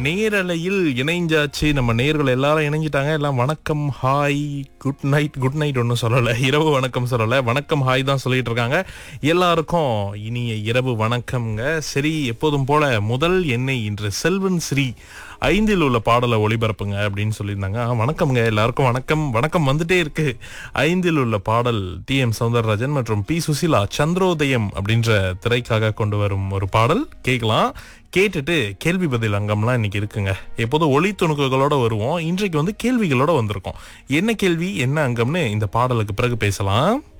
நேரலையில் இணைஞ்சாச்சு நம்ம நேர்கள் எல்லாரும் இணைஞ்சிட்டாங்க எல்லாம் வணக்கம் hi good night good night ஒன்றும் சொல்லலை இரவு வணக்கம் சொல்லலை வணக்கம் ஹாய் தான் சொல்லிட்டு இருக்காங்க எல்லாருக்கும் இனிய இரவு வணக்கம்ங்க சரி எப்போதும் போல முதல் எண்ணெய் இன்று செல்வன் ஸ்ரீ ஐந்தில் உள்ள பாடலை ஒளிபரப்புங்க அப்படின்னு சொல்லியிருந்தாங்க ஆ, வணக்கம்ங்க எல்லாருக்கும் வணக்கம் வணக்கம் வந்துட்டே இருக்கு ஐந்தில் உள்ள பாடல் டி எம் சௌந்தரராஜன் மற்றும் பி சுசிலா சந்திரோதயம் அப்படின்ற திரைக்காக கொண்டு வரும் ஒரு பாடல் கேட்கலாம் கேட்டுட்டு கேள்வி பதில் அங்கம்லாம் இன்னைக்கு இருக்குங்க எப்போதும் ஒளி துணுக்குகளோட வருவோம் இன்றைக்கு வந்து கேள்விகளோட வந்திருக்கோம் என்ன கேள்வி என்ன அங்கம்னு இந்த பாடலுக்கு பிறகு பேசலாம்